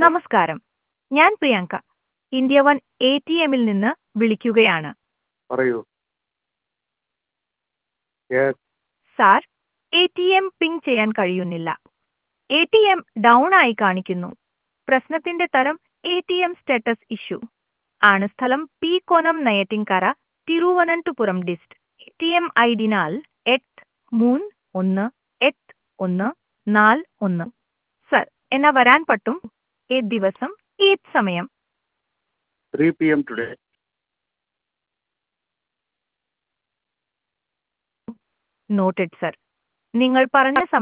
നമസ്കാരം ഞാൻ Priyanka India one A T എമ്മിൽ നിന്ന് വിളിക്കുകയാണ് പറയൂ yes sir A T M ping ചെയ്യാൻ കഴിയുന്നില്ല എ ടി എം ഡൗൺ ആയി കാണിക്കുന്നു പ്രശ്നത്തിന്റെ തരം A T M status issue ആണ് സ്ഥലം P Konam Neyyattinkara Thiruvananthapuram dist A T M I ഡിനാൽ എട്ട് മൂന്ന് ഒന്ന് എട്ട് ഒന്ന് നാല് ഒന്ന് സർ എന്നാ വരാൻ പറ്റും ഏത് ദിവസം ഏത് സമയം three P M today noted sir നിങ്ങൾ പറഞ്ഞ സമയം